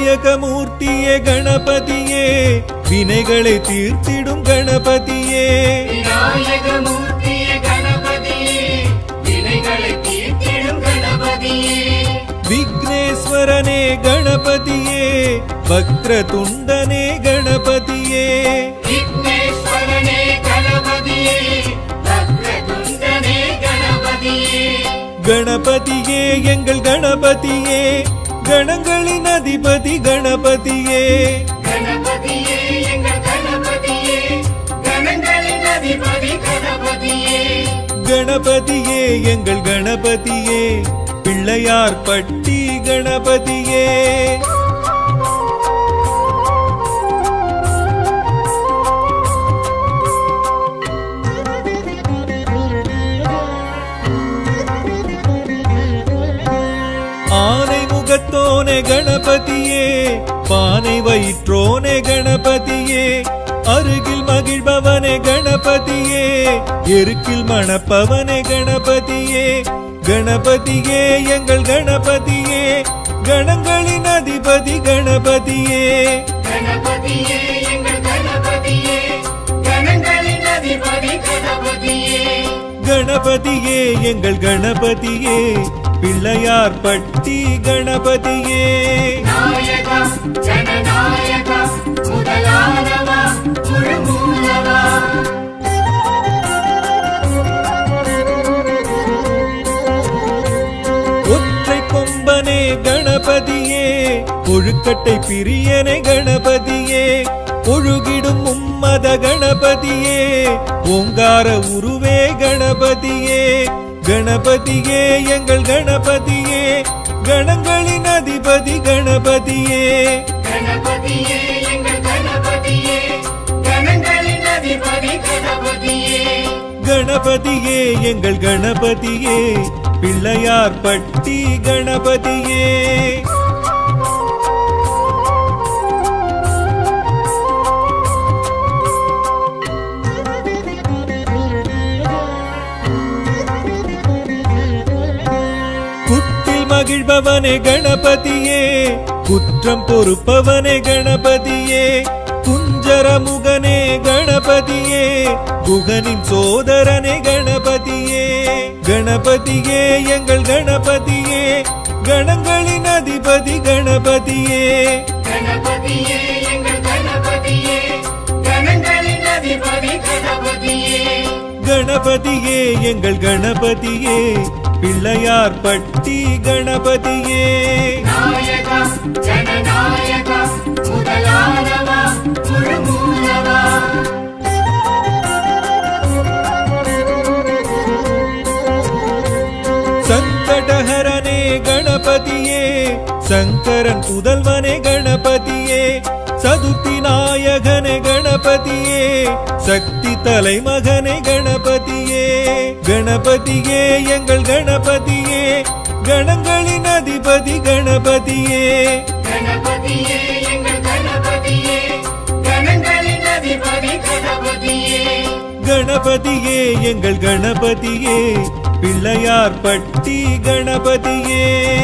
விநாயகமூர்த்தியே கணபதியே வினைகளை தீர்த்திடும் கணபதியே விநாயகமூர்த்தியே கணபதியே வினைகளை தீர்த்திடும் கணபதியே விக்னேஸ்வரனே கணபதியே வக்ரதுண்டனே கணபதியே விக்னேஸ்வரனே கணபதியே வக்ரதுண்டனே கணபதியே கணபதியே எங்கள் கணபதியே கணங்களின் அதிபதி கணபதியே கணபதியே எங்கள் கணபதியே கணங்களின் அதிபதி கணபதியே கணபதியே எங்கள் கணபதியே பிள்ளையார் பட்டி கணபதியே ஆனை முகத்தோனே கணபதியே பானை வயிற்றோனே கணபதியே அருகில் மகிழ்பவனே கணபதியே எருக்கில் மணப்பவனே கணபதியே கணபதியே எங்கள் கணபதியே கணங்களின் அதிபதி கணபதியே கணபதியே எங்கள் கணபதியே கணங்களின் அதிபதி கணபதியே கணபதியே எங்கள் கணபதியே பிள்ளையார் பட்டி கணபதியே நாயகா ஜனநாயகா முதலானவா முழுமூலவா ஒற்றை கொம்பனே கணபதியே ஒழுக்கட்டை பிரியனே கணபதியே ஒழுகிடும் உம்மத கணபதியே ஓங்கார உருவே கணபதியே கணபதியே எங்கள் கணபதியே கணங்களின் அதிபதி கணபதியே கணபதியே எங்கள் கணபதியே கணங்களின் அதிபதி கணபதியே கணபதியே எங்கள் கணபதியே பிள்ளையார் பட்டி கணபதியே குட்டில் மகிழ்பவனே கணபதியே குற்றம் பொறுப்பவனே கணபதியே குஞ்சரமுகனே கணபதியே குகனின் சோதரனே கணபதியே கணபதியே எங்கள் கணபதியே கணங்களின் அதிபதி கணபதியே கணபதியே எங்கள் கணபதியே கணங்களின் அதிபதி கணபதியே கணபதியே எங்கள் கணபதியே பிள்ளையார் பட்டி கணபதியே நாயகா ஜனநாயகா முதலானவா முழுமூலவா சங்கடஹரனே கணபதியே சங்கரன் புதல்வனே கணபதியே சதுர்த்தி நாயகனே கணபதியே சக்தி தலைமகனே கணபதியே கணபதியே எங்கள் கணபதியே கணங்களின் அதிபதி கணபதியே கணபதியே எங்கள் கணபதியே கணங்களின் அதிபதி கணபதியே கணபதியே எங்கள் கணபதியே பிள்ளையார் பட்டி கணபதியே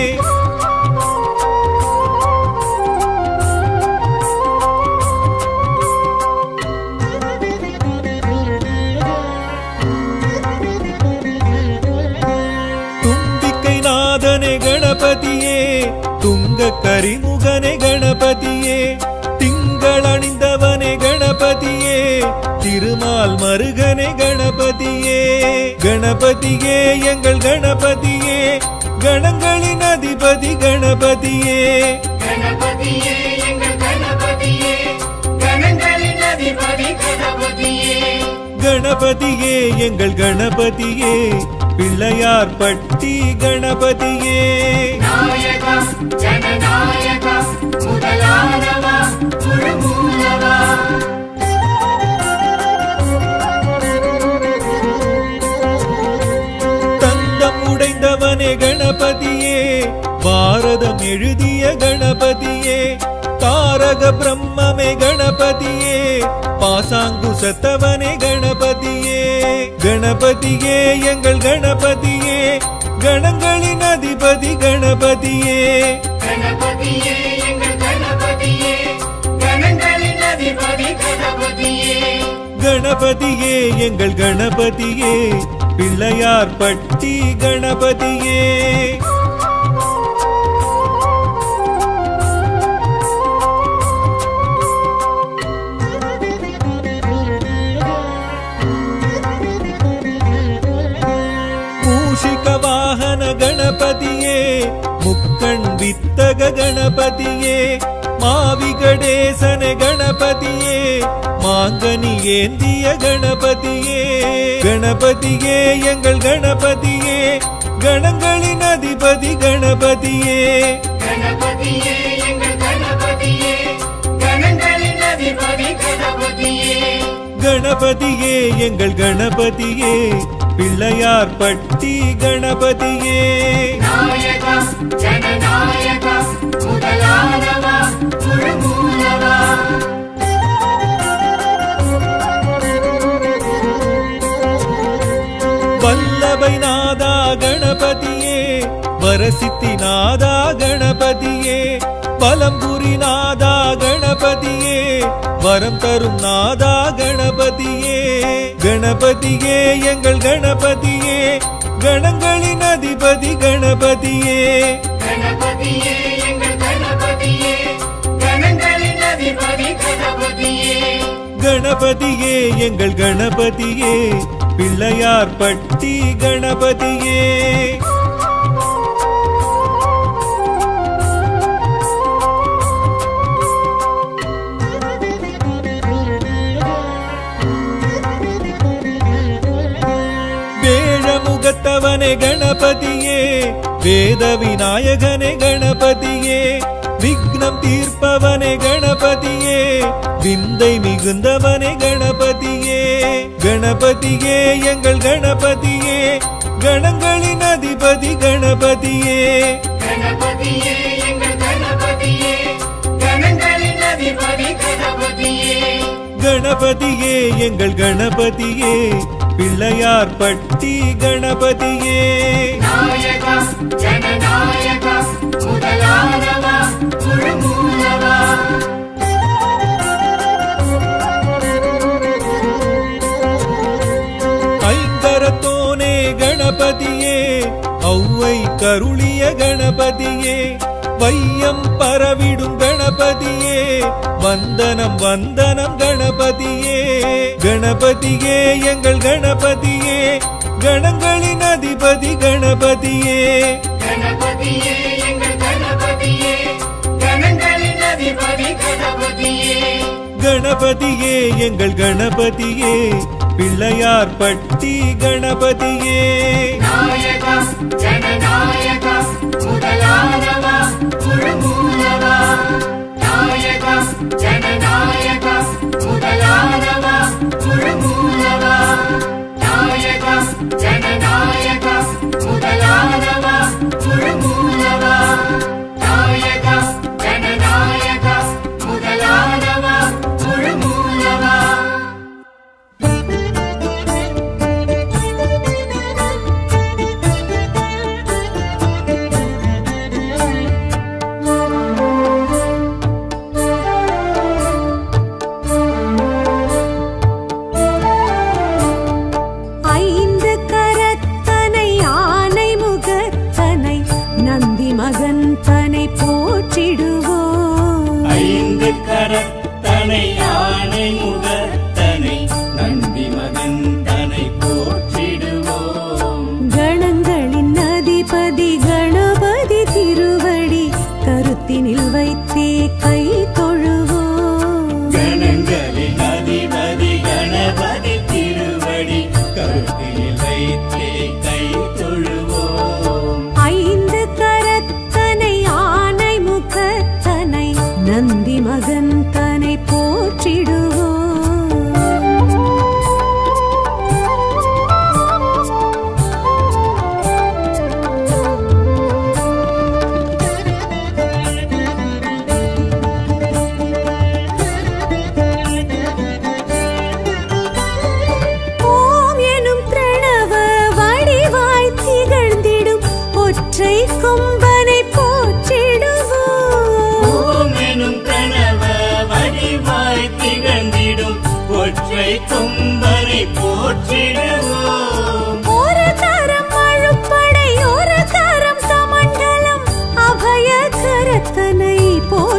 தும்பிக்கை நாதனே கணபதியே துங்க கரிமுகனே கணபதியே திங்கள் அணிந்தவனே கணபதியே திருமால் மருகனே கணபதியே கணபதியே எங்கள் கணபதியே கணங்களின் அதிபதி கணபதியே கணபதியே எங்கள் கணபதியே கணங்களின் அதிபதி கணபதியே கணபதியே எங்கள் கணபதியே பிள்ளையார் பட்டி கணபதியே நாயகா ஜனநாயகா முதலானவா முழுமூலவா தந்தம் உடைந்தவனே கணபதியே பாரதம் எழுதிய கணபதியே தாரக பிரம்மமே கணபதியே பாசாங்குசத்தவனே கணபதியே கணபதியே எங்கள் கணபதியே கணங்களின் அதிபதி கணபதியே கணபதியே எங்கள் கணபதியே அதிபதி கணபதியே கணபதியே எங்கள் கணபதியே பிள்ளையார் பட்டி கணபதியே மூஷிக வாகன கணபதியே முக்கண் வித்தக கணபதியே மாவிகடேசன கணபதியே மாங்கனி ஏந்திய கணபதியே கணபதியே எங்கள் கணபதியே கணங்களின் அதிபதி கணபதியே கணபதியே எங்கள் கணபதியே கணங்களின் அதிபதி கணபதியே கணபதியே எங்கள் கணபதியே பிள்ளையார் பட்டி கணபதியே நாயகா ஜனநாயகா முதலானவா முழுமூலவா வல்லபை நாதா கணபதியே வரசித்தி நாதா கணபதியே பலம்புரி நாதா கணபதியே வரம் தரும் நாதா கணபதியே கணபதியே எங்கள் கணபதியே கணங்களின் அதிபதி கணபதியே கணபதியே எங்கள் கணபதியே கணங்களின் அதிபதி கணபதியே கணபதியே எங்கள் கணபதியே பிள்ளையார் பட்டி கணபதியே வேழமுகத்தவனே கணபதியே வேத விநாயகனே கணபதியே விக்னம் தீர்ப்பவனே கணபதியே விந்தை மிகுந்தவனே கணபதியே கணபதியே எங்கள் கணபதியே கணங்களின் அதிபதி கணபதியே கணபதியே எங்கள் கணபதியே கணங்களின் அதிபதி கணபதியே கணபதியே எங்கள் கணபதியே பிள்ளையார் பட்டி கணபதியே நாயகா ஜனநாயகா முதலானவா முழுமூலவா ஐங்கரத்தோனே கணபதியே ஔவை கருளிய கணபதியே வையம் பரவிடும் கணபதியே வந்தனம் வந்தனம் கணபதியே கணபதியே எங்கள் கணபதியே கணங்களின் அதிபதி கணபதியே கணபதியே எங்கள் கணபதியே கணங்களின் அதிபதி கணபதியே கணபதியே எங்கள் கணபதியே பிள்ளையார் பட்டி கணபதியே நாயகா ஜனநாயகா முதலானவா முழுமூலவா நாயகா ஜனநாயகா முதலானவா முழுமூலவா நாயகா ஜனநாயகா முதலானவா முழுமூலவா நாயகா ஜனநாயகா முதலானவா முழுமூலவா ஐந்து கரத்தனை ஆனை முகத்தனை நந்தி மகன் தனை போற்றிடுவோம் ஐந்து கரத்தனை யானை முகத்தனை நந்தி மகன் தனை போற்றிடுவோம் கணங்களின் அதிபதி கணபதி திருவடி கருத்தினில் வைத்தே கை தொழுவோம் கணங்களின் அதிபதி கணபதி திருவடி கருத்தில் வைத்தே கை தொழுவோம் ஐந்து கரத்தனை ஆனை முகத்தனை நந்தி மகன் தனை போற்றிடுவோம்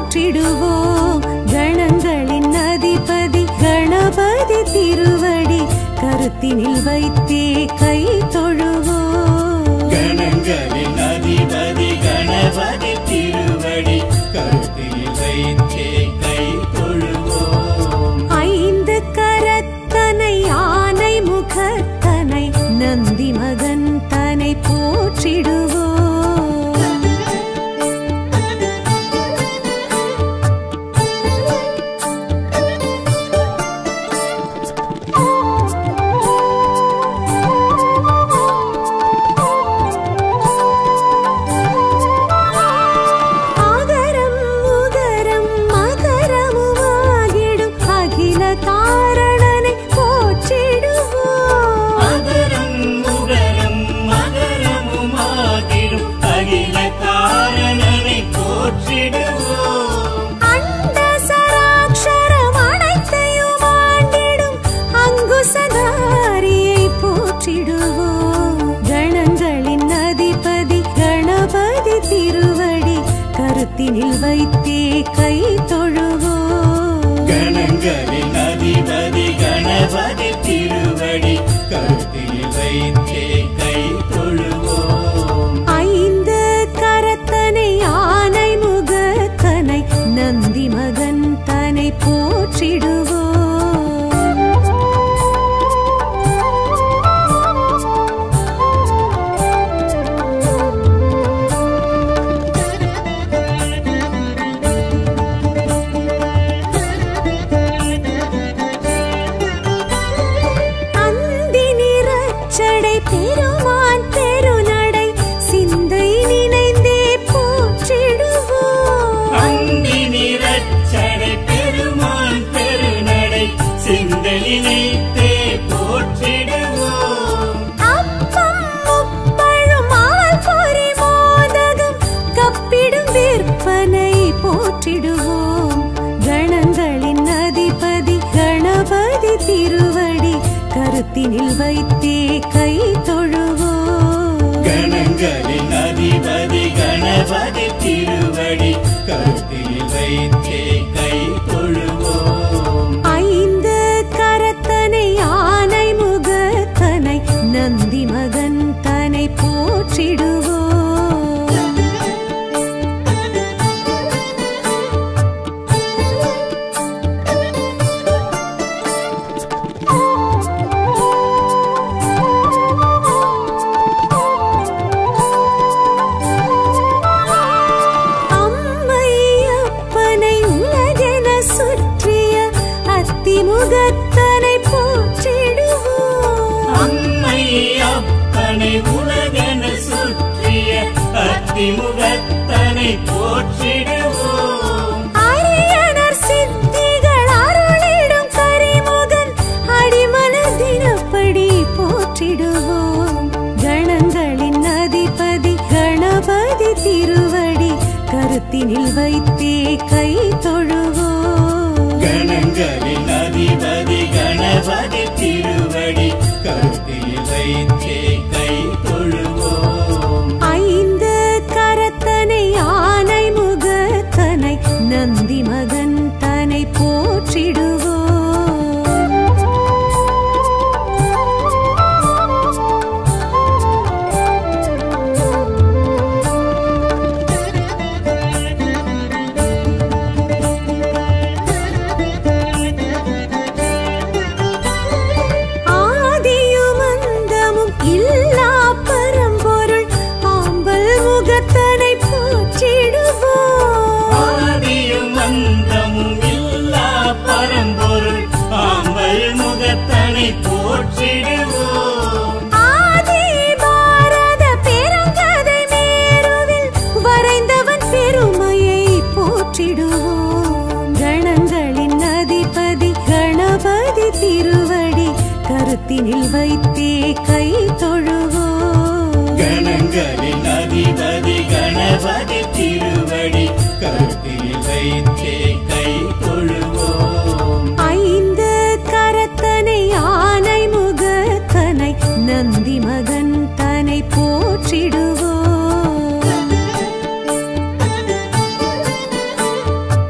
போற்றிடுவோம் கணங்களின் அதிபதி கணபதி திருவடி கருத்தினில் வைத்தே கை தொழுவோம் கணங்களின் அதிபதி கணபதி திருவடி கருத்தில் வைத்தே கை தொழுவோம் ஐந்து கரத்தனை ஆனை முகத்தனை நந்தி மகன் தனை போற்றிடுவோம் ஆகரம் உகரம் மகரமுமாகிடும் அகில காரணனை போற்றிடுவோம் மகரம் முகரம் மகரமுமாகிடும் அகில காரணனை போற்றிடுவோம் அண்ட சராட்சரம் அனைத்தையும் ஆண்டிடும் அங்குசதாரியை போற்றிடுவோம் கணங்களின் அதிபதி கணபதி திருவடி கருத்தினில் வைத்தே கை தொழுவோம் கணங்களின் அதிபதி கணபதி திருவடி கருத்தில் வைத்தே கை தொழுவோம் ஐந்து கரத்தனை ஆனை முகத்தனை நந்தி மகன் தனை போற்றிடுவோம் அந்தி நிறச்சடை பெருமான் பெருநடை சிந்தை நினைந்தே போற்றிடுவோம் அந்தி நிறச்சடை பெருமான் பெருநடை சிந்தலினைத்தே போற்றிடுவோம் அப்பம் முப்பழும் ஆள் பொறி மோதகம் கப்பிடும் விற்பனை போற்றிடுவோம் கணங்களின் அதிபதி கணபதி திருவடி கருத்தினில் வைத்தே கை தொழுவோம் கணங்களின் அதிபதி கணபதி திருவடி கருத்தில் வைத்தே கை தொழுவோம் ஐந்து கரத்தனை ஆனை முகத்தனை நந்தி மகன் தனை போற்றிடுவோம் அம்மை அப்பனை உலகென சுற்றிய அத்திமுகத்தனை போற்றிடுவோம் அம்மை அப்பனை உலகென சுற்றிய அத்திமுகத்தனை போற்றிடுவோம் அரியணர் சித்திகள் அருளிடும் கரிமுகன் அடிமனதினப்படி போற்றிடுவோம் கணங்களின் அதிபதி கணபதி திருவடி கருத்தினில் வைத்தே கை தொழுவோம் கணங்களின் அதிபதி கணபதி திருவடி கருத்தில் வைத்தே கை தொழுவோம் ஐந்து கரத்தனை ஆனை முகத்தனை நந்தி மகன் தனை போற்றிடுவோம் ஆதியும் அந்தமும் இல்லா பரம்பொருள் ஆம்பல் முகத்தனை போற்றிடுவோம் ஆதியும் அந்தமும் இல்லா பரம்பொருள் ஆம்பல் முகத்தனை போற்றிடுவோம் ஆதி பாரத பெருங்கதை மேருவில் வரைந்தவன் பெருமையை போற்றிடுவோம் கணங்களின் அதிபதி கணபதி திருவடி கருத்தினில் வைத்தே கை தொழுவோம் கணங்களின் அதிபதி கணபதி திருவடி கருத்தில் வைத்தே கை தொழுவோம் ஐந்து கரத்தனை ஆனை முகத்தனை நந்தி மகன் தனை போற்றிடுவோம்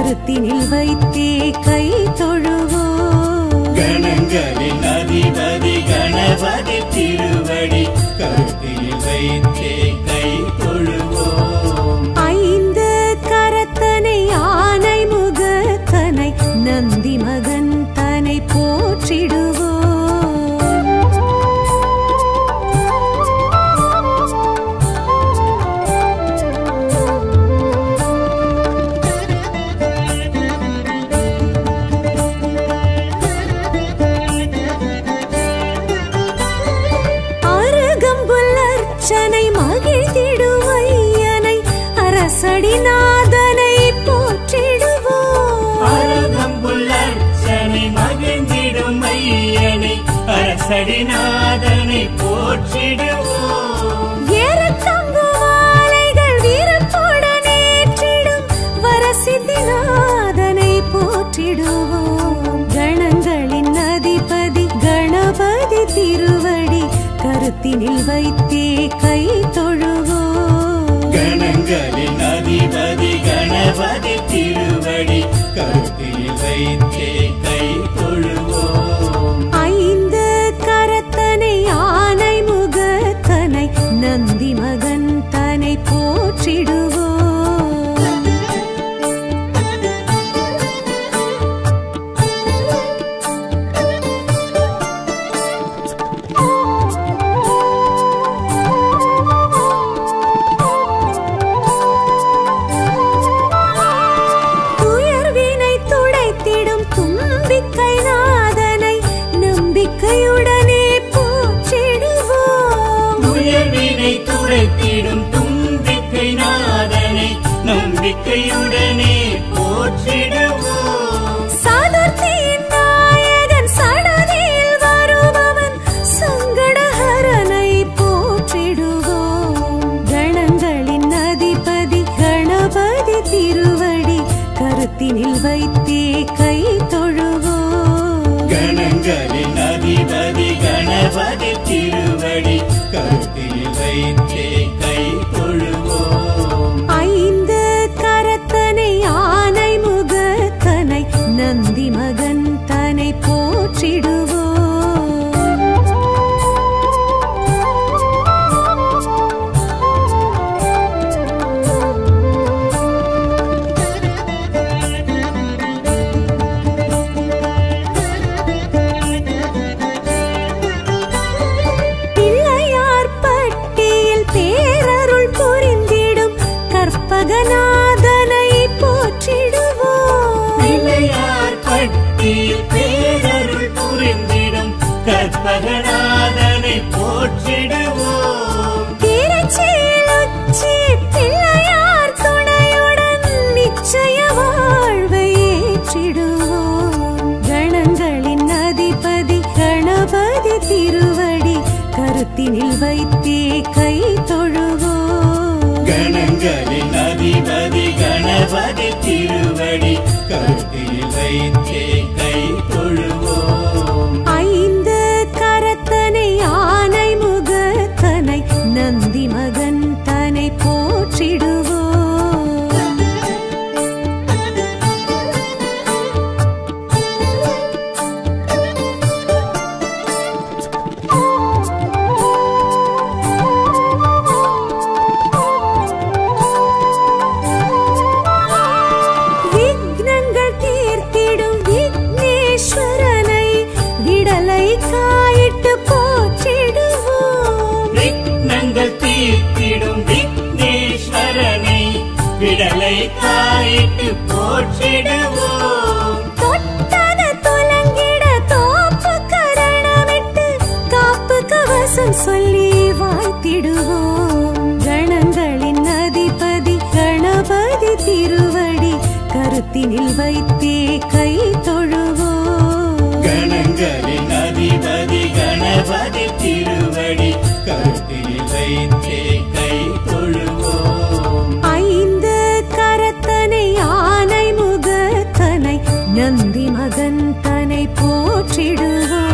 கருத்தினில் வைத்தே கை தொழுவோம் கணங்களின் அதிபதி கணபதி திருவடி கருத்தில் வைத்தே கை தொழுவோம் ஐந்து கரத்தனை ஆனை முகத்தனை நந்தி மகன் தனை போற்றிடுவோம் அருகம்புல்லர்ச்சனை மகிழ்ந்திடும் ஐயனை அரசடிநாதனை போற்றிடுவோம் அருகம்புல்லர்ச்சனை மகிழ்ந்திடும் ஐயனை அரசடிநாதனை போற்றிடுவோம் ஏறத்தங்கு மாலைகள் வீரத்துடன் ஏற்றிடும் வரசித்திநாதனை போற்றிடுவோம் கணங்களின் அதிபதி கணபதி திருவடி கருத்தினில் வைத்தே கை தொழுவோம் கணங்களின் அதிபதி கணபதி திருவடி கருத்தில் வைத்தே கை தொழுவோம் ஐந்து கரத்தனை ஆனை முகத்தனை நந்தி மகன் தனை போற்றிடுவோம் துயர்வினை துடைத்திடும் தும்பிக்கை நாதனை நம்பிக்கையுடனே போற்றிடுவோம் துயர்வினை துடைத்திடும் தும்பிக்கை நாதனை நம்பிக்கையுடனே போற்றிடுவோம் சதுர்த்தியின் நாயகன் சடதியில் வருபவன் சங்கடஹரனை போற்றிடுவோம் கணங்களின் அதிபதி கணபதி திருவடி கருத்தினில் வைத்தே கை தொழுவோம் கணங்களின் அதிபதி கணபதி திருவடி கருத்தில் வைத்தே கை தொழுவோம் ஐந்து கரத்தனை ஆனை முகத்தனை நந்தி மகன் தனை போற்றிடுவோம் பிள்ளையார் பட்டியில் பேரருள் புரிந்திடும் கற்பகநாதனை போற்றிடுவோம் பிள்ளையார் பட்டியில் பேரருள் புரிந்திடும் கற்பகநாதனை போற்றிடுவோம் திருச்சியில் உச்சி பிள்ளையார் துணையுடன் நிச்சய வாழ்வை ஏற்றிடுவோம் கணங்களின் அதிபதி கணபதி திருவடி கருத்தினில் வைத்தே கை தொழுவோம் கணங்களின் அதிபதி கணபதி திருவடி கருத்தில் வைத்தே கை தொழுவோம் ஐந்து கரத்தனை ஆனை முகத்தனை நந்தி மகன் தனை போற்றிடுவோம் விக்னங்கள் தீர்த்திடும் விக்னேஸ்வரனை விடலை காயிட்டு போற்றிடுவோம் விக்னங்கள் தீர்த்திடும் விக்னேஸ்வரனை விடலை காயிட்டு போற்றிடுவோம் தொட்டத துலங்கிட தோப்பு கரணமிட்டு காப்பு கவசம் சொல்லி வாழ்த்திடுவோம் கணங்களின் அதிபதி கணபதி திருவடி கருத்தினில் வைத்தே கை தொழுவோம் கணங்களின் அதிபதி கணபதி திருவடி கருத்தில் வைத்தே கை தொழுவோம் ஐந்து கரத்தனை ஆனை முகத்தனை நந்தி மகன் தனை போற்றிடுவோம்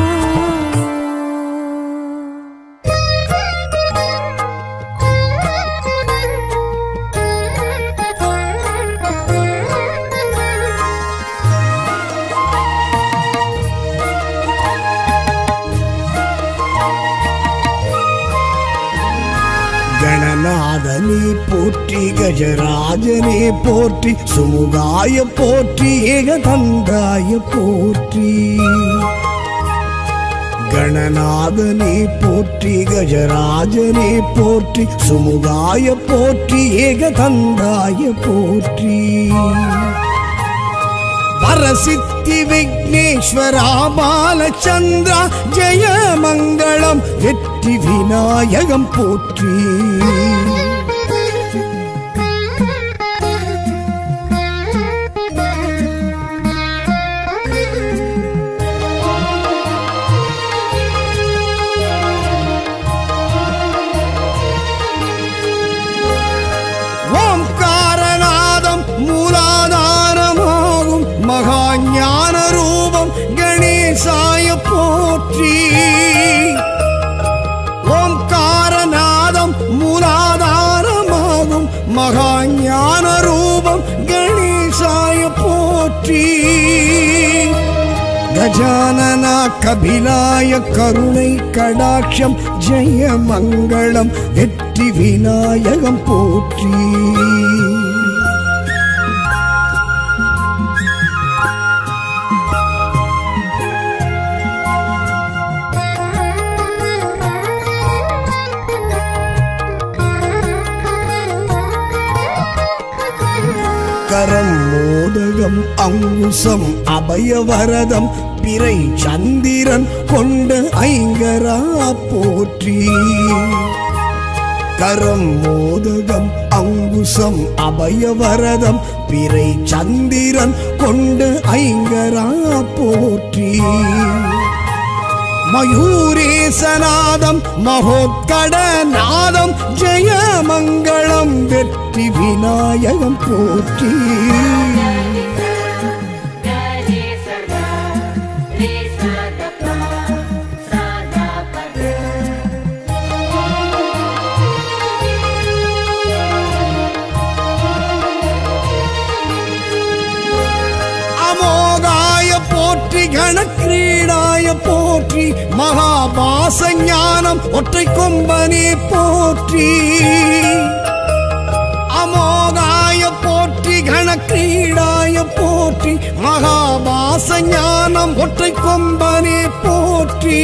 போற்றி கஜராஜனே போற்றி சுமுகாய போற்றி ஏகதந்தாய போற்றி கணநாதனே போற்றி கஜராஜனே போற்றி சுமுகாய போற்றி ஏகதந்தாய போற்றி வரசித்தி விக்னேஸ்வரா பாலச்சந்திரா ஜெய மங்களம் வெற்றி விநாயகம் போற்றி ஓம்காரநாதம் மூலாதாரமாகும் மகா ஞான ரூபம் கணேசாய போற்றி ஓம்காரநாதம் மூலாதாரமாகும் மகா ஞான ரூபம் கணேசாய போற்றி கஜானன கபிலாய கருணை கடாட்சம் ஜெய மங்களம் வெற்றி விநாயகம் போற்றி கரம் மோதகம் அங்குசம் அபயவரதம் பிறை சந்திரன் கொண்ட ஐங்கரா போற்றி கரம் மோதகம் அங்குசம் அபயவரதம் பிறை சந்திரன் கொண்ட ஐங்கரா போற்றி மயூரேசநாதம் மகோத்கடநாதம் ஜெய மங்களம் வெற்றி விநாயகம் போற்றி Gare sada, re sada pa, sada pa da. அமோகாய போற்றி கணக்கிரீடாய போற்றி மகாபாச ஞானம் ஒற்றை கொம்பனே போற்றி அமோகாய போற்றி கணக்கிரீடாய போற்றி மகாபாச ஞானம் ஒற்றை கொம்பனே போற்றி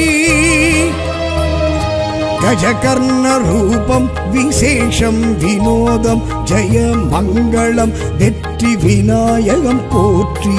கஜகர்ண ரூபம் விசேஷம் வினோதம் ஜெய மங்களம் வெற்றி விநாயகம் போற்றி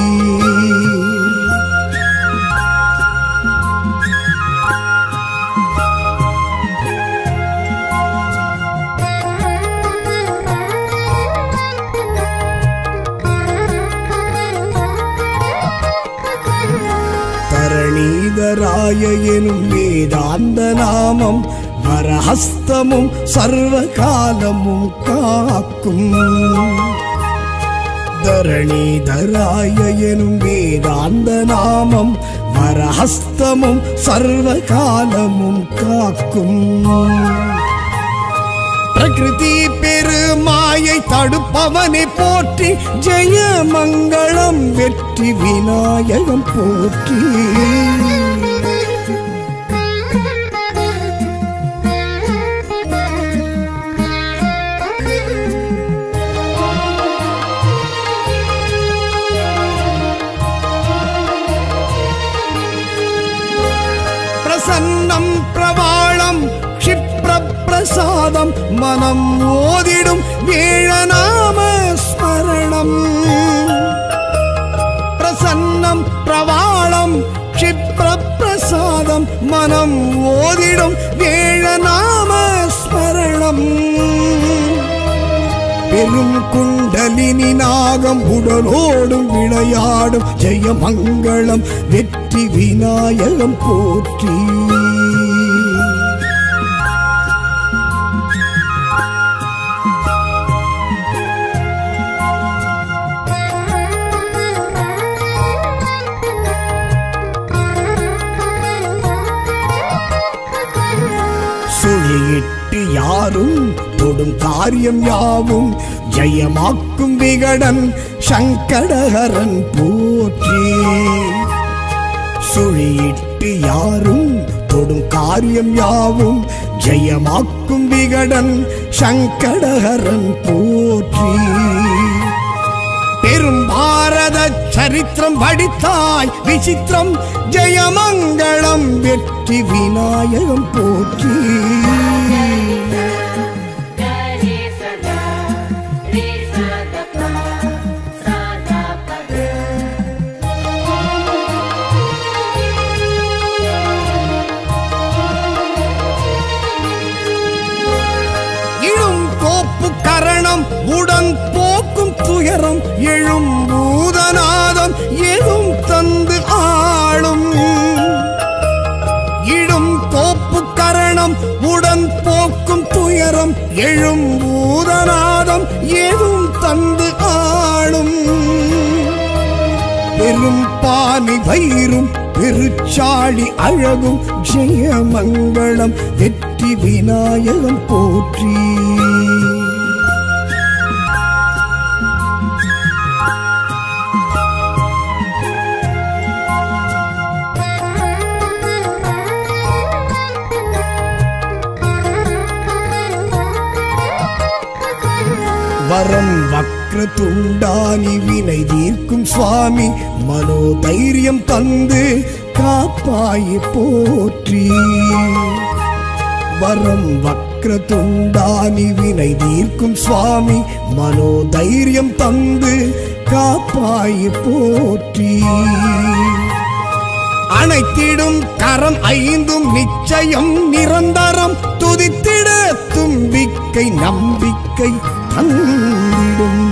தரணீதராய எனும் வேதாந்த நாமம் வரஹஸ்தமும் சர்வ காலமும் காக்கும் தரணீதராய எனும் வேதாந்த நாமம் வரஹஸ்தமும் சர்வ காலமும் காக்கும் பிரகிருதி பெருமாயை தடுப்பவனை போற்றி ஜெய மங்களம் வெற்றி விநாயகம் போற்றி பிரசன்னம் பிரவாளம் க்ஷிப்ர பிரசாதம் மனம் ஓதிடும் வேழநாம ஸ்மரணம் பிரசன்னம் பிரவாளம் க்ஷிப்ர பிரசாதம் மனம் ஓதிடும் வேழநாம ஸ்மரணம் பெரும் குண்டலினி நாகம் உடலோடும் விளையாடும் ஜெயமங்களம் வெற்றி விநாயகம் போற்றி சுழியிட்டு யாரும் தொடும் காரியம் யாவும் ஜெயமாக்கும் விகடன் சங்கடஹரன் போற்றி சுழியிட்டு யாரும் தொடும் காரியம் யாவும் ஜெயமாக்கும் விகடன் சங்கடஹரன் போற்றி பெரும் பாரத சரித்திரம் படித்தாய் விசித்திரம் ஜெயமங்களம் வெற்றி விநாயகம் போற்றி Gare sada, re sada pa, sada pa ga. இழும் கோப்பு கரணம் உடன் போக்கும் துயரம் எழும் பூதநாதம் எதும் தந்து ஆளும் இழும் கோப்பு கரணம் உடன் போக்கும் துயரம் எழும் பூதநாதம் எதும் தந்து ஆளும் பெரும் பானி வயிறும் பெருச்சாளி அழகும் ஜெயமங்களம் வெற்றி விநாயகம் போற்றி வரம் வக்ர துண்டானி வினை தீர்க்கும் சுவாமி மனோதைரியம் தந்து காப்பாய் போற்றி வரம் வக்ர துண்டானி வினை தீர்க்கும் சுவாமி மனோதைரியம் தந்து காப்பாய் போற்றி அனைத்திடும் கரம் ஐந்தும் நிச்சயம் நிரந்தரம் துதித்திட தும்பிக்கை நம்பிக்கை தந்திடும்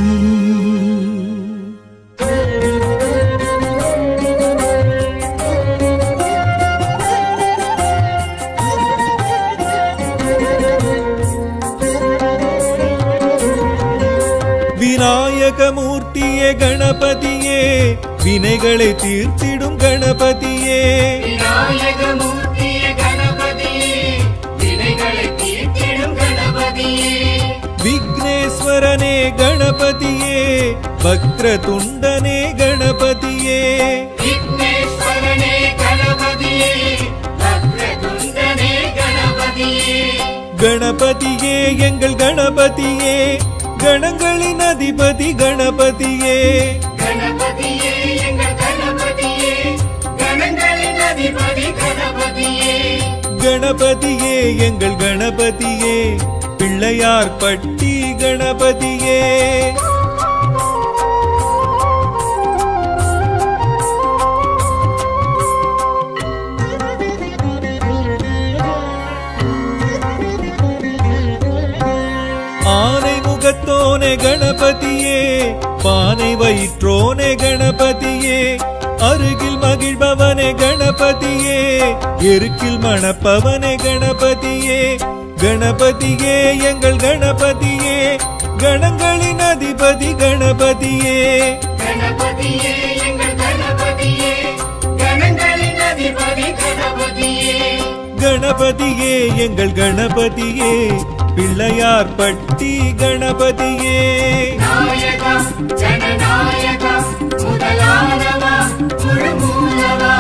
விநாயகமூர்த்தியே கணபதியே வினைகளை தீர்த்திடும் கணபதியே விநாயகமூர்த்திய கணபதியே வினைகளை தீர்த்திடும் கணபதியே விக்னேஸ்வரனே கணபதியே வக்ரதுண்டனே கணபதியே விக்னேஸ்வரனே கணபதியே வக்ரதுண்டனே கணபதியே கணபதியே எங்கள் கணபதியே கணங்களின் அதிபதி கணபதியே கணபதியே எங்கள் கணபதியே கணங்களின் அதிபதி கணபதியே கணபதியே எங்கள் கணபதியே பிள்ளையார் பட்டி கணபதியே ஆனை முகத்தோனே கணபதியே பானை வயிற்றோனே கணபதியே அருகில் மகிழ்பவனே கணபதியே எருக்கில் மணப்பவனே கணபதியே கணபதியே எங்கள் கணபதியே கணங்களின் அதிபதி கணபதியே கணபதியே எங்கள் கணபதியே கணங்களின் அதிபதி கணபதியே கணபதியே எங்கள் கணபதியே பிள்ளையார் பட்டி கணபதியே நாயகா ஜனநாயகா முதலானவா முழுமூலவா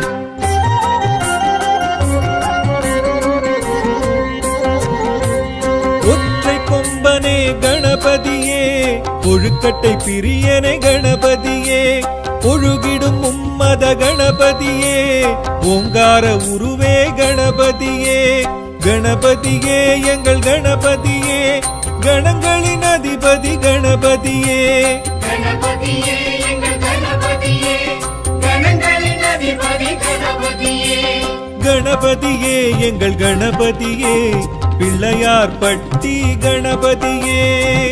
ஒற்றை கொம்பனே கணபதியே கொழுக்கட்டை பிரியனே கணபதியே ஒழுகிடும் மும்மத கணபதியே ஓங்கார உருவே கணபதியே கணபதியே எங்கள் கணபதியே கணங்களின் அதிபதி கணபதியே கணபதியே எங்கள் கணபதியே கணங்களின் அதிபதி கணபதியே கணபதியே எங்கள் கணபதியே பிள்ளையார் பட்டி கணபதியே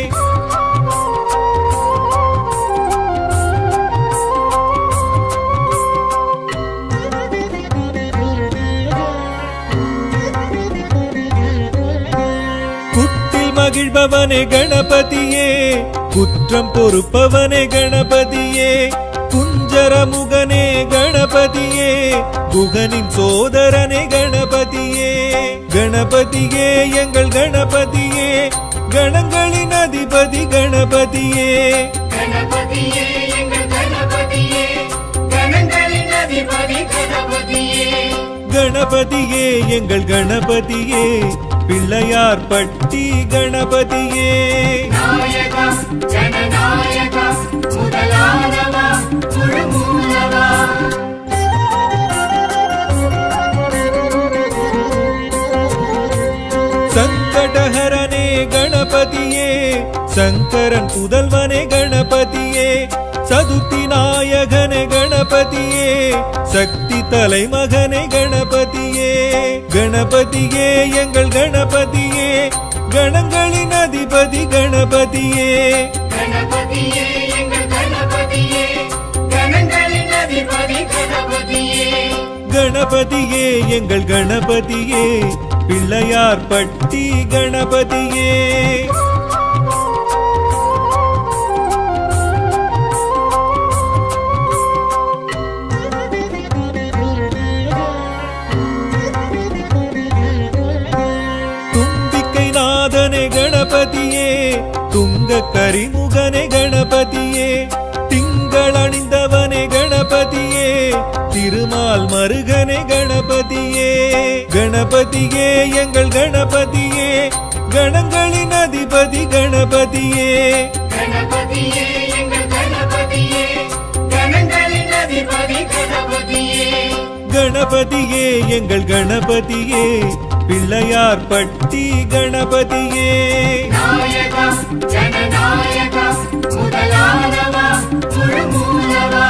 குட்டில் மகிழ்பவனே கணபதியே குற்றம் பொறுப்பவனே கணபதியே குஞ்சரமுகனே கணபதியே குகனின் சோதரனே கணபதியே கணபதியே எங்கள் கணபதியே கணங்களின் அதிபதி கணபதியே கணபதியே எங்கள் கணபதியே கணங்களின் அதிபதி கணபதியே கணபதியே எங்கள் கணபதியே பிள்ளையார் பட்டி கணபதியே நாயகா ஜனநாயகா முதலானவா முழுமூலவா சங்கடஹரனே கணபதியே சங்கரன் புதல்வனே கணபதியே சதுர்த்தி நாயகனே கணபதியே சக்தி தலைமகனே கணபதியே கணபதியே எங்கள் கணபதியே கணங்களின் அதிபதி கணபதியே கணபதியே எங்கள் கணபதியே கணங்களின் அதிபதி கணபதியே கணபதியே எங்கள் கணபதியே பிள்ளையார் பட்டி கணபதியே தும்பிக்கை நாதனே கணபதியே துங்க கரிமுகனே கணபதியே திங்கள் அணிந்தவனே கணபதியே திருமால் மருகனே கணபதியே கணபதியே எங்கள் கணபதியே கணங்களின் அதிபதி கணபதியே கணபதியே எங்கள் கணபதியே கணங்களின் அதிபதி கணபதியே கணபதியே எங்கள் கணபதியே பிள்ளையார் பட்டி கணபதியே நாயகா ஜனநாயகா முதலானவா முழுமூலவா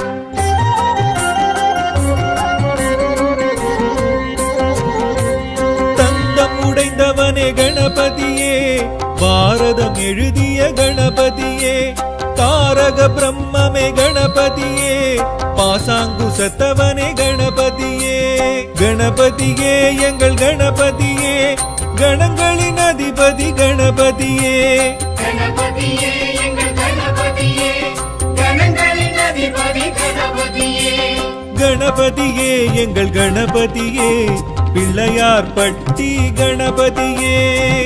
தந்தம் உடைந்தவனே கணபதியே பாரதம் எழுதிய கணபதியே தாரக பிரம்மமே கணபதியே பாசாங்குசத்தவனே கணபதியே கணபதியே எங்கள் கணபதியே கணங்களின் அதிபதி கணபதியே கணபதியே எங்கள் கணபதியே கணங்களின் அதிபதி கணபதியே கணபதியே எங்கள் கணபதியே பிள்ளையார் பட்டி கணபதியே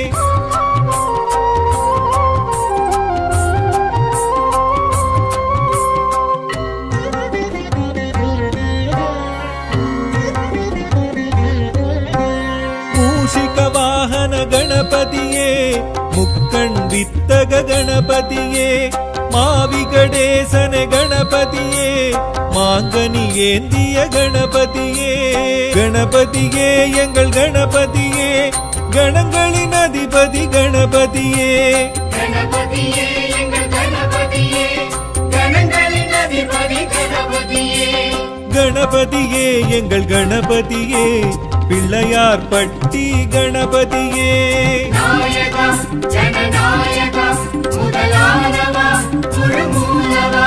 மூஷிக வாகன கணபதியே முக்கண் வித்தக கணபதியே மாவிகடேசன கணபதியே மாங்கனி ஏந்திய கணபதியே கணபதியே எங்கள் கணபதியே கணங்களின் அதிபதி கணபதியே கணபதியே எங்கள் கணபதியே கணங்களின் அதிபதி கணபதியே கணபதியே எங்கள் கணபதியே பிள்ளையார் பட்டி கணபதியே நாயகா ஜனநாயகா முதலானவா முழுமூலவா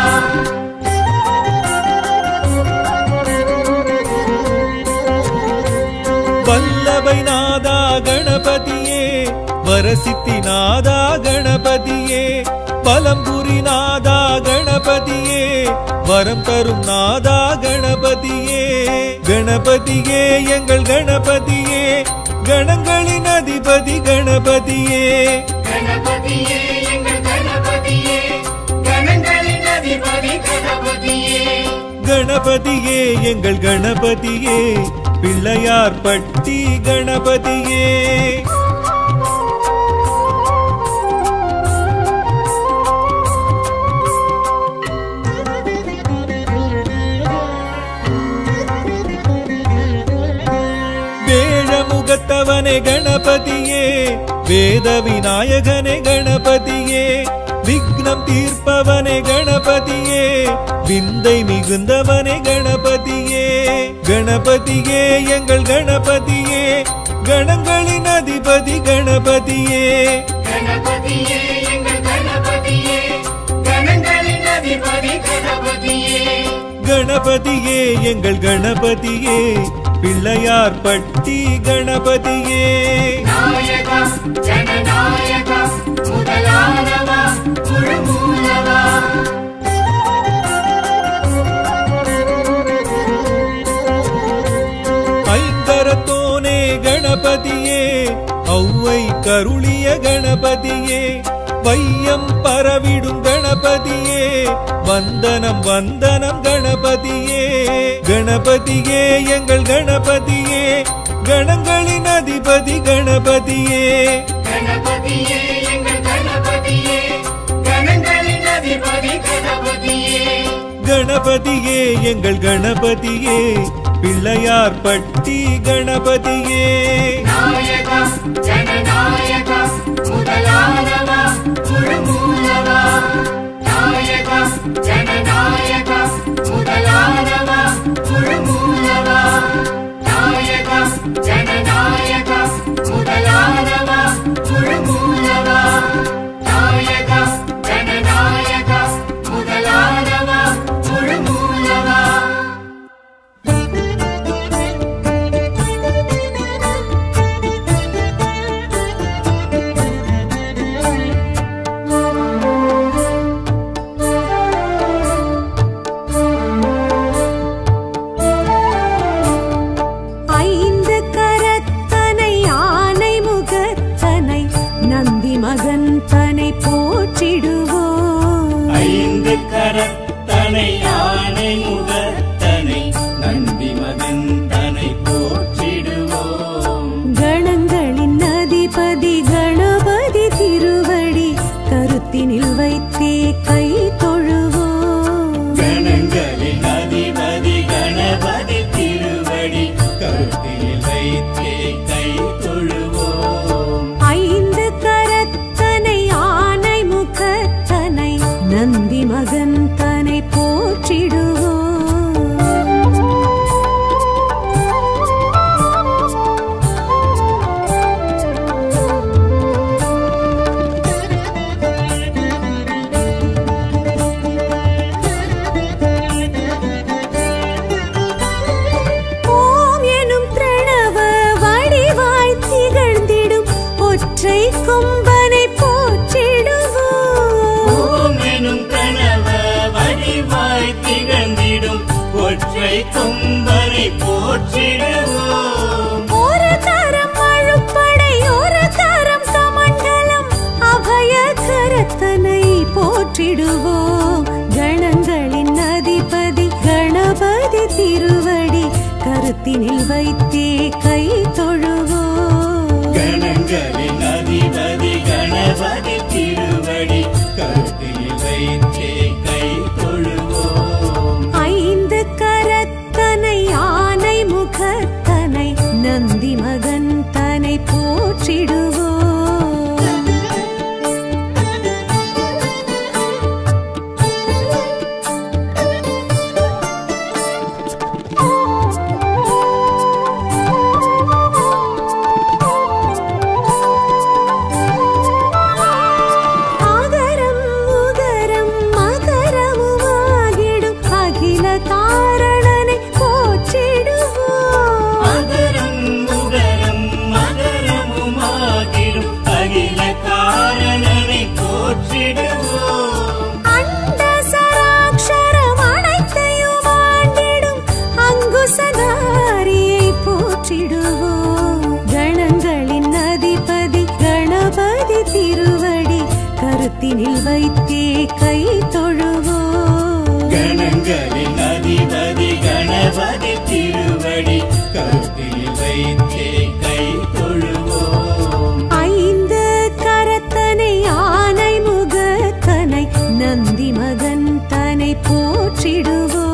வல்லபை நாதா கணபதியே வரசித்தி நாதா கணபதியே பலம்புரி நாதா கணபதியே வரம் தரும் நாதா கணபதியே கணபதியே எங்கள் கணபதியே கணங்களின் அதிபதி கணபதியே கணபதியே எங்கள் கணபதியே கணங்களின் அதிபதி கணபதியே கணபதியே எங்கள் கணபதியே பிள்ளையார் பட்டி கணபதியே வேழமுகத்தவனே கணபதியே வேத விநாயகனே கணபதியே விக்னம் தீர்ப்பவனே கணபதியே விந்தை மிகுந்தவனே கணபதியே கணபதியே எங்கள் கணபதியே கணங்களின் அதிபதி கணபதியே கணபதியே எங்கள் கணபதியே கணங்களின் அதிபதி கணபதியே கணபதியே எங்கள் கணபதியே பிள்ளையார் பட்டி கணபதியே நாயகா ஜனநாயகா முதலானவா முழுமூலவா ஐங்கரத்தோனே கணபதியே ஔவை கருளிய கணபதியே வையம் பரவிடும் கணபதியே வந்தனம் வந்தனம் கணபதியே கணபதியே எங்கள் கணபதியே கணங்களின் அதிபதி கணபதியே கணபதியே எங்கள் கணபதியே கணங்களின் அதிபதி கணபதியே கணபதியே எங்கள் கணபதியே பிள்ளையார் பட்டி கணபதியே நாயகா ஜனநாயகா முதலானவா முழுமூலவா நாயகா ஜனநாயகா முதலானவா முழுமூலவா நாயகா ஜனநாயகா முதலானவா முழுமூலவா நாயகா ஜனநாயகா முதலானவா முழுமூலவா ஐந்து கரத்தனை ஆனை முகத்தனை நந்தி மகன் தனை போற்றிடுவோம் ஐந்து கரத்தனை யானை முகத்தனை நந்தி மகந்தனை போற்றிடுவோம் கணங்களின் அதிபதி கணபதி திருவடி கருத்தினில் வைத்தே கை தொழுவோம் கணங்களின் அதிபதி கணபதி திருவடி கருத்தில் வைத்தே கை தொழுவோம் ஐந்து கரத்தனை ஆனை முகத்தனை நந்தி மகன் தனை போற்றிடுவோம் ஓம் எனும் பிரணவ வடிவாய் திகழ்ந்திடும் ஒற்றை கொம்பனை போற்றிடுவோம் ஓம் எனும் கணவ வடிவாய் திகழ்ந்திடும் ஒற்றை கொம்பனை போற்றிடுவோம் ஒரு கரம் அழுப்படை ஒரு கரம் கமண்டலம் அபய கரத்தனை போற்றிடுவோம் கணங்களின் அதிபதி கணபதி திருவடி கருத்தினில் வைத்தே கை தொழுவோம் கணங்களின் அதிபதி கணபதி திருவடி கருத்தில் வைத்தே கை தொழுவோம் ஐந்து கரத்தனை ஆனை முகத்தனை நந்தி மகன் தனை போற்றிடுவோம் ஆகரம் உகரம் மகரமுமாகிடும் அகில காரணனை போற்றிடுவோம் மகரம் முகரம் மகரமுமாகிடும் அகில காரணனை போற்றிடுவோம் அண்ட சராட்சரம் அனைத்தையும் ஆண்டிடும் அங்குசதாரியை போற்றிடுவோம் கணங்களின் அதிபதி கணபதி திருவடி கருத்தினில் வைத்தே கை தொழுவோம் கணங்களின் அதிபதி கணபதி திருவடி கருத்தில் வைத்தே கை தொழுவோம் ஐந்து கரத்தனை ஆனை முகத்தனை நந்தி மகன் தனை போற்றிடுவோம்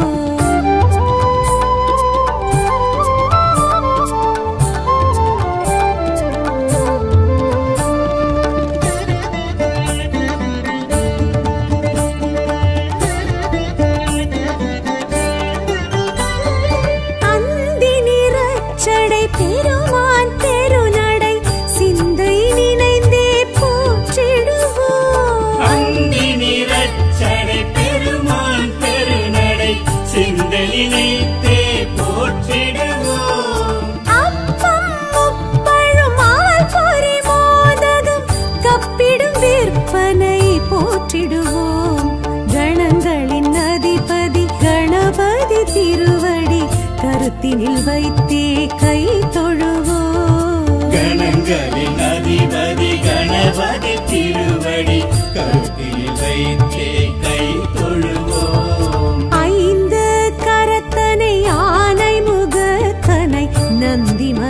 அந்தி நிறச்சடை பெருமான் தெருநடை சிந்தை நினைந்தே போற்றிடுவோம் அந்தி நிறச்சடை பெருமான் பெருநடை சிந்தலினைத்தே போற்றிடுவோம் அப்பம் முப்பழும் அவல் பொறி மோதகம் கப்பிடும் விற்பனை போற்றிடுவோம் கணங்களின் அதிபதி கணபதி திருவடி கருத்தினில் வைத்தே கை தொழுவோம் கணங்களின் அதிபதி கணபதி திருவடி கருத்தில் வைத்தே கை தொழுவோம் ஐந்து கரத்தனை ஆனை முகத்தனை நந்தி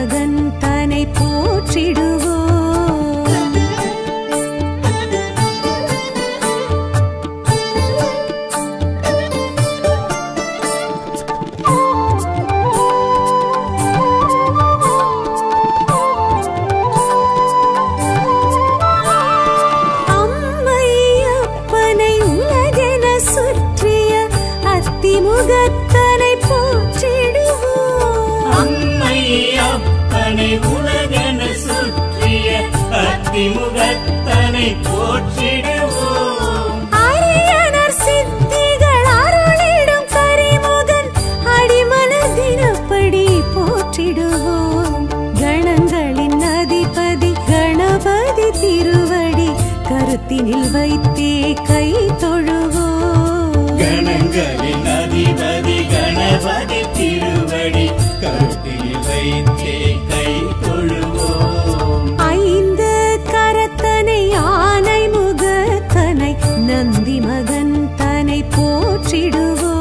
முகத்தனை போற்றிடுவோம் அம்மை அப்பனை உலகென சுற்றிய அத்திமுகத்தனை போற்றிடுவோம் அரியனர் சித்திகள் அருளிடும் கரிமுகன் அடிமலர் தினப்படி போற்றிடுவோம் கணங்களின் அதிபதி கணபதி திருவடி கருத்தினில் வைத்தே கை தொழுவோம் கணங்களின் அதிபதி கணபதி திருவடி கருத்தில் வைத்தே கை தொழுவோம் ஐந்து கரத்தனை ஆனை முகத்தனை நந்தி மகன் தனை போற்றிடுவோம்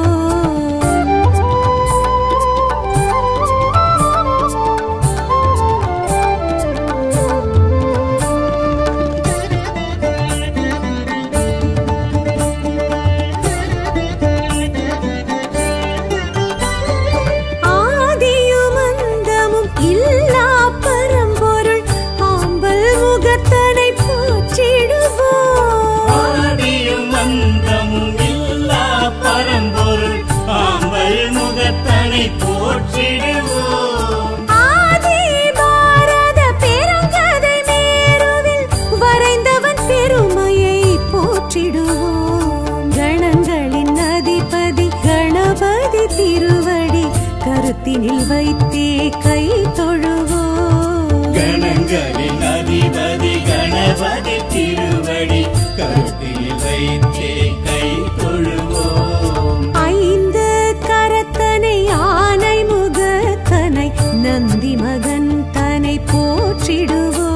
ஆதியும் அந்தமும் இல்லா பரம்பொருள் ஆம்பல் முகத்தனை போற்றிடுவோம் ஆதியும் அந்தமும் இல்லா பரம்பொருள் ஆம்பல் முகத்தனை போற்றிடுவோம் ஆதி பாரத பெருங்கதை மேருவில் வரைந்தவன் பெருமையை போற்றிடுவோம் கணங்களின் அதிபதி கணபதி திருவடி கருத்தினில் வைத்தே கை தொழுவோம் கணங்களின் அதிபதி கணபதி திருவடி கருத்தில் வைத்தே கை தொழுவோம் ஐந்து கரத்தனை ஆனை முகத்தனை நந்தி மகன் தனை போற்றிடுவோம்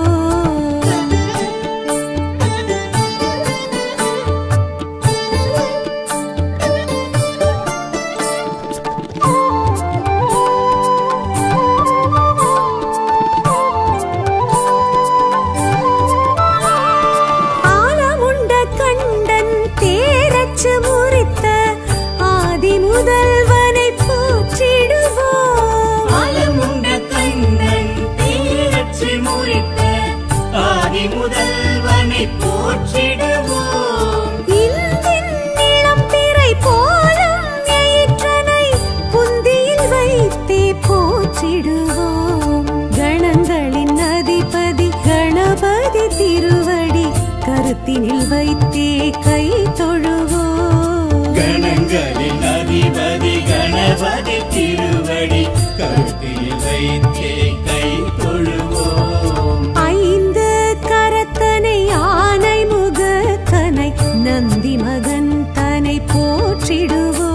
ஆலமுண்ட கண்டன் தேரச்சு முறித்த ஆதி முதல்வனை போற்றிடுவோம் ஆலமுண்ட கண்ணன் தீரச்சி முறித்த ஆதி முதல்வனை போற்றிடுவோம் இந்தின் நிலம் பிறை போலும் எயிற்றனை புந்தியில் வைத்தே போற்றிடுவோம் கணங்களின் அதிபதி கணபதி திருவடி கருத்தினில் வைத்தே கை தொழுவோம் கணங்களின் அதிபதி கணபதி திருவடி கருத்தில் வைத்தே கை தொழுவோம் ஐந்து கரத்தனை ஆனை முகத்தனை நந்தி மகன் தனை போற்றிடுவோம்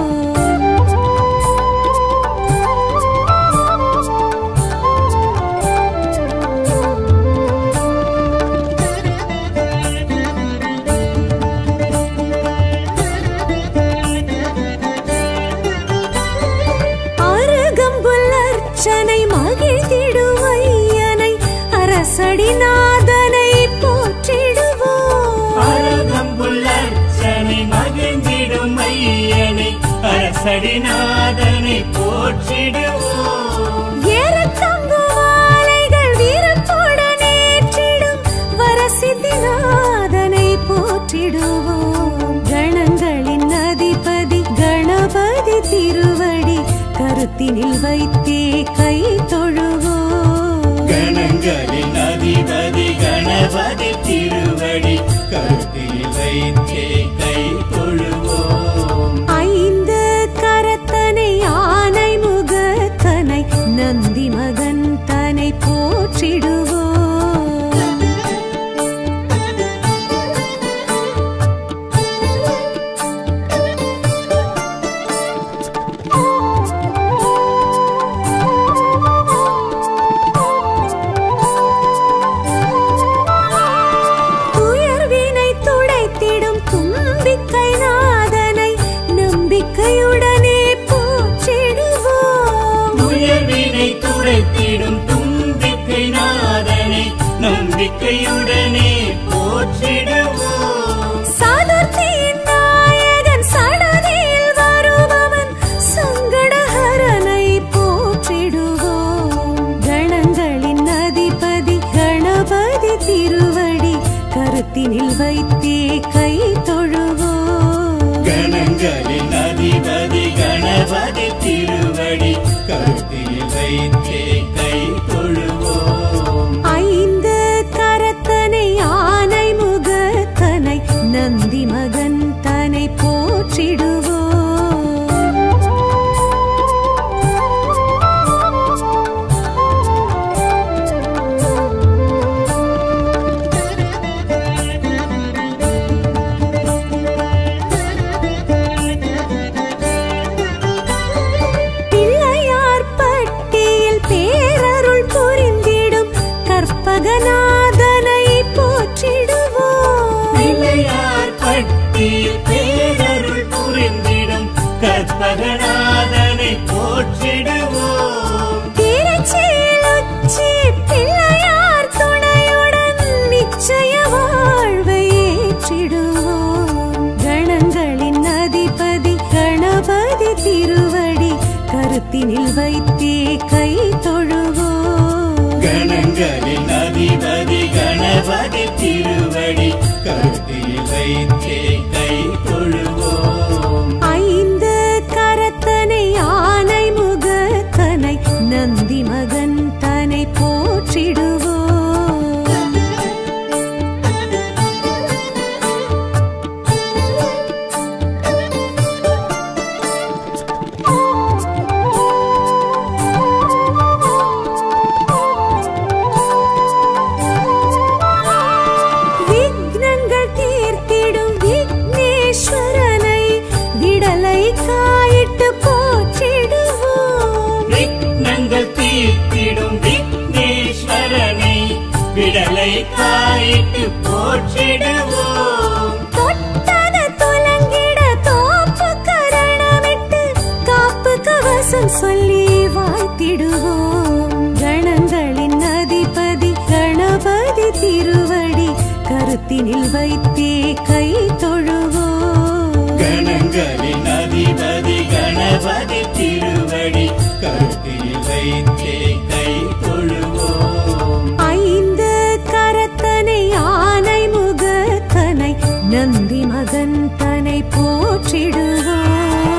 அருகம்புல் அர்ச்சனை மகிழ்ந்திடும் ஐயனை அரசடிநாதனை போற்றிடுவோம் அழகம்புல்லர்ச்சனை மகிழ்ந்திடும் ஐயனை அரசடிநாதனை போற்றிடுவோம் ஏறத்தங்கு மாலைகள் வீரத்துடன் ஏற்றிடும் வரசித்திநாதனை போற்றிடுவோம் கணங்களின் அதிபதி கணபதி திருவடி கருத்தினில் வைத்தே கை தொழுவோம் கணங்களின் அதிபதி கணபதி திருவடி கருத்தில் வைத்தே கை தொழுவோம் ஐந்து கரத்தனை ஆனை முகத்தனை நந்தி மகன் தனை போற்றிடுவோம் துயர்வினை துடைத்திடும் தும்பிக்கை நாதனை நம்பிக்கையுடனே போற்றிடுவோம் உயர்வினை துடைத்திடும் தும்பிக்கை நாதனை நம்பிக்கையுடனே போற்றிடுவோம் சதுர்த்தியின் நாயகன் சடதியில் வருபவன் சங்கடஹரனை போற்றிடுவோம் கணங்களின் அதிபதி கணபதி திருவடி கருத்தினில் வைத்தே கை தொழுவோம் கணங்களின் அதிபதி கருத்தில் வைத்தே கை தொழுவோம் ஐந்து கரத்தனை ஆனை முகத்தனை நந்தி மகன் தனை போற்றிடுவோம் பிள்ளையார் பட்டியில் பேரருள் புரிந்திடும் கற்பகநாதனை போற்றிடுவோம் பிள்ளையார் பட்டியில் பேரருள் புரிந்திடும் கற்பகநாதனை போற்றிடுவோம் திருச்செலுச்சி பிள்ளையார் துணையுடன் நிச்சய வாழ்வை ஏற்றிடுவோம் கணங்களின் அதிபதி கணபதி திருவடி கருத்தினில் வைத்தே கை தொழுவோம் கணங்களின் அதிபதி கணபதி திருவடி கருத்தில் வைத்தே கை தொழுவோம் ஐந்து கரத்தனை ஆனை முகத்தனை நந்தி மகன் தனை போற்றிடுவோம் விக்னங்கள் தீர்த்திடும் விக்னேஸ்வரனை விடலை காயிட்டு போற்றிடுவோம் விக்னங்கள் தீர்த்திடும் விக்னேஸ்வரனை விடலை காயிட்டு போற்றிடுவோம் தொட்டத துலங்கிட தோப்பு கரணமிட்டு காப்பு கவசம் சொல்லி வாழ்த்திடுவோம் கணங்களின் அதிபதி கணபதி திருவடி கருத்தினில் வைத்தே கை தொழுவோம் கணங்களின் அதிபதி கணபதி திருவடி கருத்தில் வைத்தே கை தொழுவோம் ஐந்து கரத்தனை ஆனை முகத்தனை நந்தி மகன் தனை போற்றிடுவோம்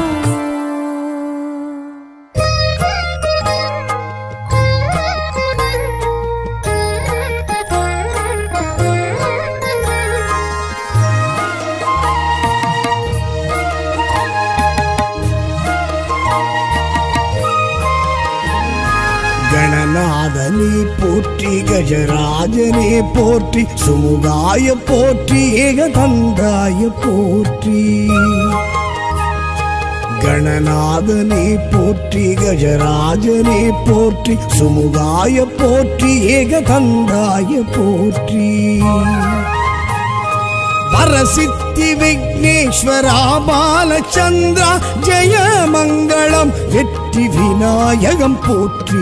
கணநாதனே போற்றி கஜராஜனே போற்றி சுமுகாய போற்றி ஏகதந்தாய போற்றி கணநாதனே போற்றி கஜராஜனே போற்றி சுமுகாய போற்றி ஏகதந்தாய போற்றி பரசித்தி விக்னேஸ்வரா பாலச்சந்திரா ஜெய மங்களம் வெற்றி விநாயகம் போற்றி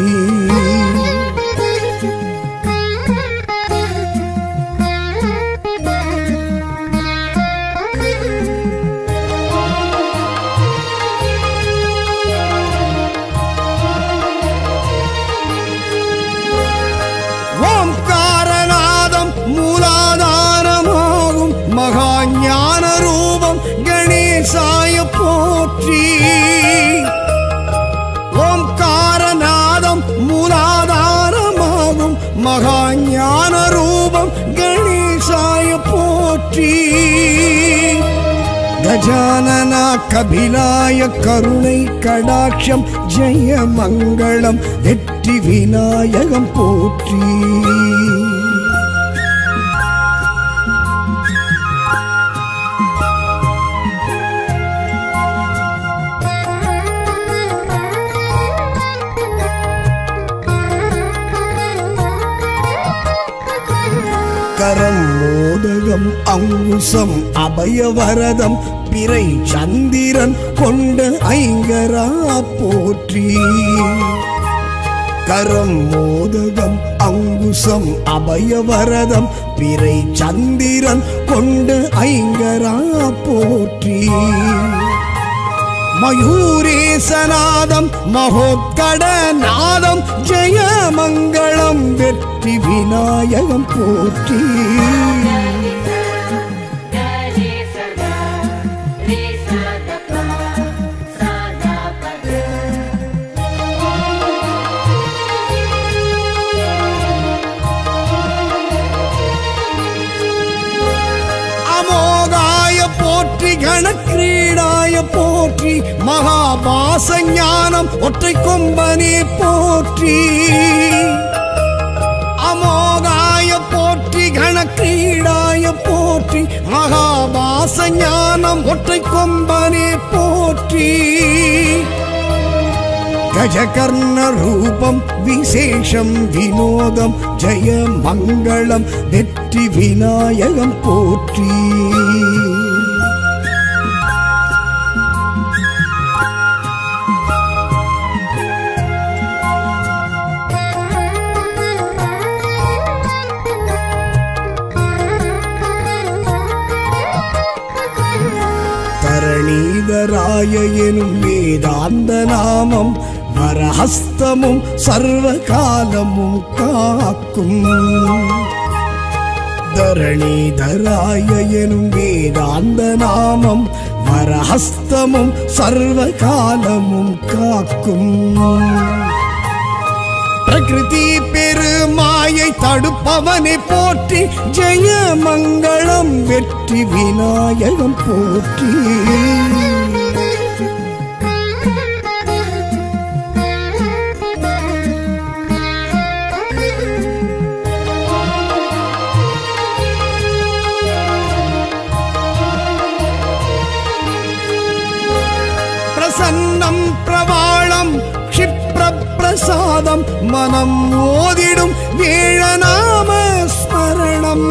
ஓம்காரநாதம் மூலாதாரமாகும் மகா ஞான ரூபம் கணேசாய போற்றி ஓம்காரநாதம் மூலாதாரமாகும் மகா ஞான ரூபம் கணேசாய போற்றி கஜானனா கபிலாய கருணை கடாட்சம் ஜெய மங்களம் வெற்றி விநாயகம் போற்றி கரம் மோதகம் அங்குசம் அபயவரதம் பிறை சந்திரன் கொண்ட ஐங்கரா போற்றி கரம் மோதகம் அங்குசம் அபயவரதம் பிறை சந்திரன் கொண்டு ஐங்கரா போற்றி மயூரேசநாதம் மகோத்கடநாதம் ஜெயமங்களம் வெற்றி விநாயகம் போற்றி Gare sada, re sada pa, sada pa da. கணக்கிரீடாய போற்றி மகாபாச ஞானம் ஒற்றை கொம்பனே போற்றி அமோகாய போற்றி கணக்கிரீடாய போற்றி மகாபாச ஞானம் ஒற்றை கொம்பனே போற்றி கஜகர்ண ரூபம் விசேஷம் வினோதம் ஜெய மங்களம் வெற்றி விநாயகம் போற்றி தரணீதராய எனும் வேதாந்த நாமம் வரஹஸ்தமும் சர்வ காலமும் காக்கும் தரணீதராய எனும் வேதாந்த நாமம் வரஹஸ்தமும் சர்வ காலமும் காக்கும் பிரகிருதி பெருமாயை தடுப்பவனை போற்றி ஜெய மங்களம் வெற்றி விநாயகம் போற்றி பிரசன்னம் பிரவாளம் க்ஷிப்ர பிரசாதம் மனம் ஓதிடும் வேழநாம ஸ்மரணம்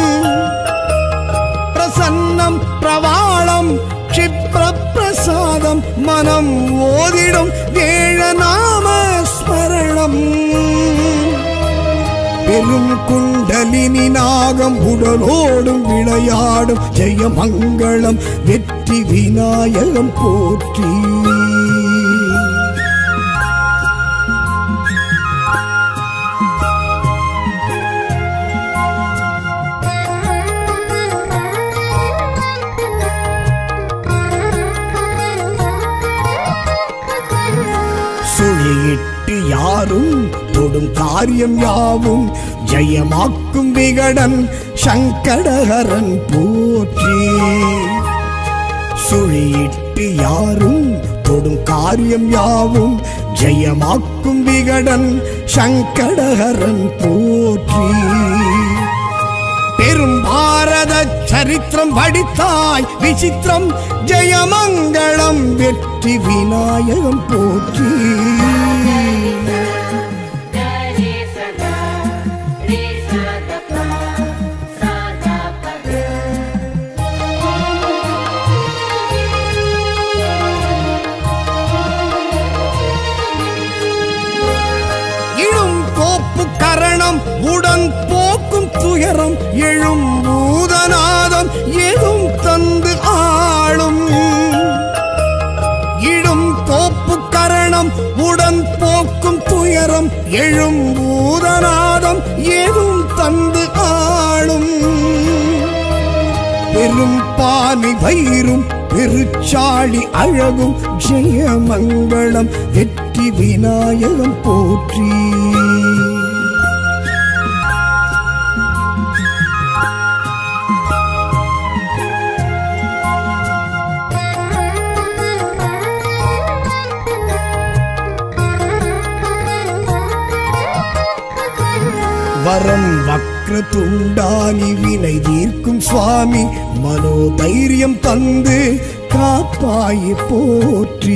பிரசன்னம் பிரவாளம் க்ஷிப்ர பிரசாதம் மனம் ஓதிடும் வேழநாம ஸ்மரணம் பெரும் குண்டலினி நாகம் உடலோடும் விளையாடும் ஜெயமங்களம் வெற்றி விநாயகம் போற்றி சுழியிட்டு யாரும் தொடும் காரியம் யாவும் ஜெயமாக்கும் விகடன் சங்கடஹரன் போற்றி சுழியிட்டு யாரும் தொடும் காரியம் யாவும் ஜெயமாக்கும் விகடன் சங்கடஹரன் போற்றி பெரும் பாரத சரித்திரம் படித்தாய் விசித்திரம் ஜெயமங்களம் வெற்றி விநாயகம் போற்றி Dari sada, ri sada pa, sada pa ga. இழும் கோப்பு கரணம் உடன் போக்கும் துயரம் எழும் பூதநாதம் எதும் தந்து ஆளும் இடும் கோப்பு கரணம் உடன் போக்கும் துயரம் எழும் பூதநாதம் எதும் தந்து ஆளும் பெரும் பானை வயிறும் பெருச்சாளி அழகும் ஜெயமங்களம் வெற்றி விநாயகம் போற்றி வரம் வக்ர துண்டானி வினை தீர்க்கும் சுவாமி மனோதைரியம் தந்து காப்பாய் போற்றி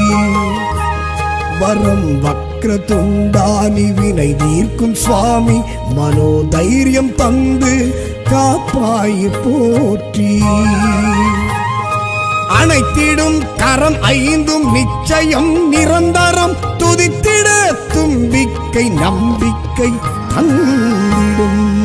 வரம் வக்ர துண்டானி வினை தீர்க்கும் சுவாமி மனோதைரியம் தந்து காப்பாய் போற்றி அனைத்திடும் கரம் ஐந்தும் நிச்சயம் நிரந்தரம் துதித்திட தும்பிக்கை நம்பிக்கை தந்திடும்